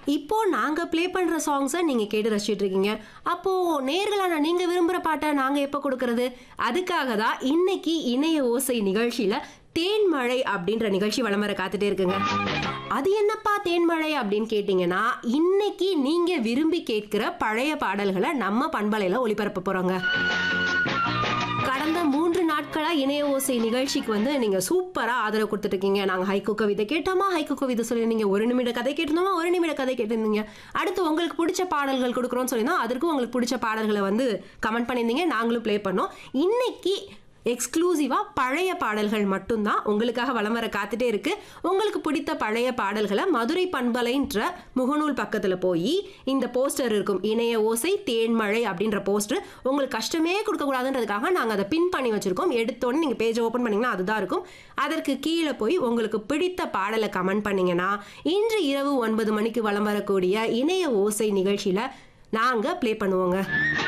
இப்போ நாங்க ப்ளே பண்ற சாங்ஸை நீங்க கேட்டு ரசிச்சிட்டு இருக்கீங்க அப்போ நேர்களான நீங்க விரும்புற பாட்டை நாங்க எப்போ கொடுக்கறது அதுக்காக தான் இன்னைக்கு இணைய ஓசை நிகழ்ச்சியில தேன்மழை அப்படின்ற நிகழ்ச்சி வலம் வர காத்துட்டே இருக்குங்க அது என்னப்பா தேன்மழை அப்படின்னு கேட்டிங்கன்னா இன்னைக்கு நீங்க விரும்பி கேட்கிற பழைய பாடல்களை நம்ம பண்பலையில ஒளிபரப்ப போறோங்க கடந்த மூன்று நாட்களா இணைய ஓசை நிகழ்ச்சிக்கு வந்து நீங்க சூப்பரா ஆதரவு கொடுத்துட்டு இருக்கீங்க நாங்க ஹைக்கு கவிதை கேட்டோமா ஹைக்கு கவிதை சொல்லியிருந்தீங்க ஒரு நிமிட கதை கேட்டிருந்தோமா ஒரு நிமிட கதை கேட்டிருந்தீங்க அடுத்து உங்களுக்கு பிடிச்ச பாடல்கள் கொடுக்குறோம்னு சொல்லியிருந்தோம் அதற்கு உங்களுக்கு பிடிச்ச பாடல்களை வந்து கமெண்ட் பண்ணியிருந்தீங்க நாங்களும் ப்ளே பண்ணோம் இன்னைக்கு எக்ஸ்க்ளூசிவாக பழைய பாடல்கள் மட்டும்தான் உங்களுக்காக வலம் வர காத்துட்டே இருக்கு உங்களுக்கு பிடித்த பழைய பாடல்களை மதுரை பண்பலைன்ற முகநூல் பக்கத்தில் போய் இந்த போஸ்டர் இருக்கும் இணைய ஓசை தேன்மழை அப்படின்ற போஸ்டர் உங்களுக்கு கஷ்டமே கொடுக்கக்கூடாதுன்றதுக்காக நாங்கள் அதை பின் பண்ணி வச்சிருக்கோம் எடுத்தோன்னே நீங்கள் பேஜை ஓப்பன் பண்ணீங்கன்னா அதுதான் இருக்கும் அதற்கு கீழே போய் உங்களுக்கு பிடித்த பாடலை கமெண்ட் பண்ணீங்கன்னா இன்று இரவு ஒன்பது மணிக்கு வலம் வரக்கூடிய இணைய ஓசை நிகழ்ச்சியில் நாங்கள் ப்ளே பண்ணுவோங்க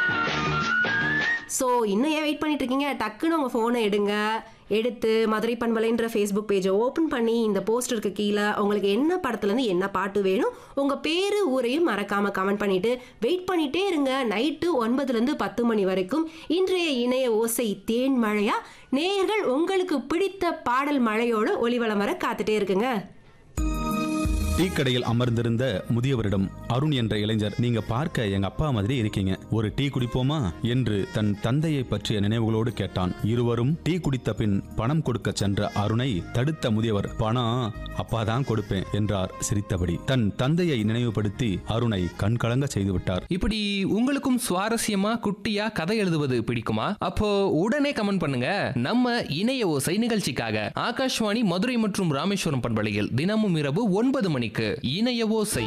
ஸோ இன்னும் ஏன் வெயிட் பண்ணிட்டு இருக்கீங்க டக்குன்னு உங்கள் ஃபோனை எடுங்க எடுத்து மதுரை பண்பலைன்ற ஃபேஸ்புக் பேஜை ஓப்பன் பண்ணி இந்த போஸ்டருக்கு கீழே உங்களுக்கு என்ன படத்துலேருந்து என்ன பாட்டு வேணும் உங்கள் பேர் ஊரையும் மறக்காமல் கமெண்ட் பண்ணிவிட்டு வெயிட் பண்ணிகிட்டே இருங்க நைட்டு ஒன்பதுலேருந்து பத்து மணி வரைக்கும் இன்றைய இணைய ஓசை தேன் மழையா நேயர்கள் உங்களுக்கு பிடித்த பாடல் மழையோட ஒளிவலம் வர காத்துட்டே இருக்குங்க டீ கடையில் அமர்ந்திருந்த முதியவரிடம் அருண் என்ற இளைஞர் நீங்க பார்க்க எங்க அப்பா மாதிரி இருக்கீங்க ஒரு டீ குடிப்போமா என்று தன் தந்தையை பற்றிய நினைவுகளோடு கேட்டான் இருவரும் டீ குடித்த பின் பணம் கொடுக்க சென்ற அருணை தடுத்த முதியவர் பணம் அப்பா தான் கொடுப்பேன் என்றார் சிரித்தபடி தன் தந்தையை நினைவுபடுத்தி அருணை கண்கலங்க செய்து விட்டார் இப்படி உங்களுக்கும் சுவாரஸ்யமா குட்டியா கதை எழுதுவது பிடிக்குமா அப்போ உடனே கமெண்ட் பண்ணுங்க நம்ம இணைய ஓசை நிகழ்ச்சிக்காக ஆகாஷ்வாணி மதுரை மற்றும் ராமேஸ்வரம் பண்பலையில் தினமும் இரவு ஒன்பது மணிக்கு இணைய ஓசை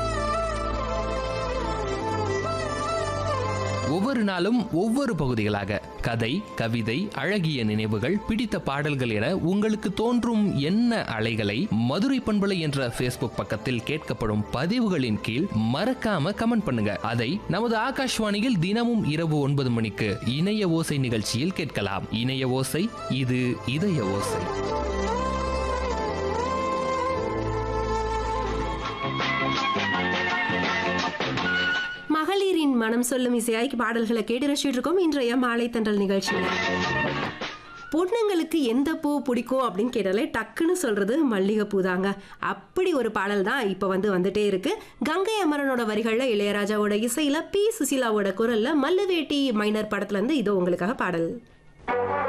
ஒவ்வொரு நாளும் ஒவ்வொரு பகுதிகளாக கதை கவிதை அழகிய நினைவுகள் பிடித்த பாடல்கள் என உங்களுக்கு தோன்றும் என்ன அலைகளை மதுரை பண்பலை என்ற ஃபேஸ்புக் பக்கத்தில் கேட்கப்படும் பதிவுகளின் கீழ் மறக்காம கமெண்ட் பண்ணுங்க அதை நமது ஆகாஷ்வாணியில் தினமும் இரவு ஒன்பது மணிக்கு இணைய ஓசை நிகழ்ச்சியில் கேட்கலாம் இணைய ஓசை இது இதய ஓசை மகளிரின் மனம் சொல்லும் இசையாய்க்கு பாடல்களை கேட்டு ரசிச்சுட்டு இருக்கோம் இன்றைய மாலை தண்டல் நிகழ்ச்சியில் பொண்ணுங்களுக்கு எந்த பூ பிடிக்கும் அப்படின்னு கேட்டாலே டக்குன்னு சொல்றது மல்லிகைப்பூ தாங்க அப்படி ஒரு பாடல் தான் இப்போ வந்து வந்துட்டே இருக்கு கங்கை அமரனோட வரிகளில் இளையராஜாவோட இசையில பி சுசீலாவோட குரல்ல மல்லுவேட்டி மைனர் படத்துல இருந்து இதோ உங்களுக்காக பாடல்